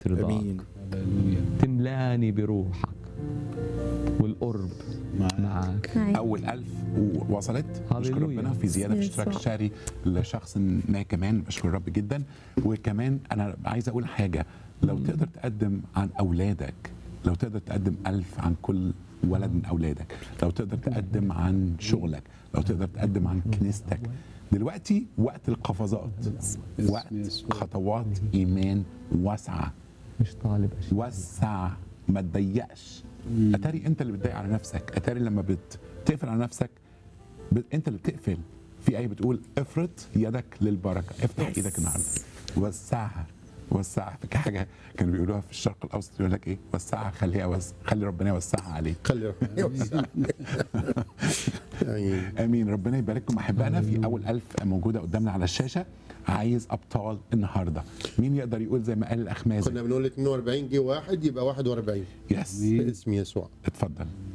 رضاك امين هللويا تملاني بروحك والقرب معاك. معك معاك. اول ألف وصلت بشكر هللويا. ربنا في زياده في يسوع. اشتراك الشهري لشخص ما كمان بشكر الرب جدا وكمان انا عايز اقول حاجه لو تقدر تقدم عن اولادك لو تقدر تقدم ألف عن كل ولد من اولادك لو تقدر تقدم عن شغلك لو تقدر تقدم عن كنيستك دلوقتي وقت القفزات وقت يسوع. خطوات ايمان واسعه مش طالب اشياء وسع ما تضيقش اتاري انت اللي بتضايق على نفسك اتاري لما بت- بتقفل على نفسك ب... انت اللي بتقفل في ايه بتقول افرط يدك للبركه افتح ايدك النهارده وسعها وسعها فاكر حاجه كانوا بيقولوها في الشرق الاوسط يقول لك ايه وسعها خليها وس... خلي ربنا يوسعها عليك خلي ربنا يوسع آمين. امين ربنا يبارككم احبائنا في اول ألف موجوده قدامنا على الشاشه عايز ابطال النهارده مين يقدر يقول زي ما قال الاخ مازن كنا بنقول 42 جه واحد يبقى 41 يس باسم يسوع اتفضل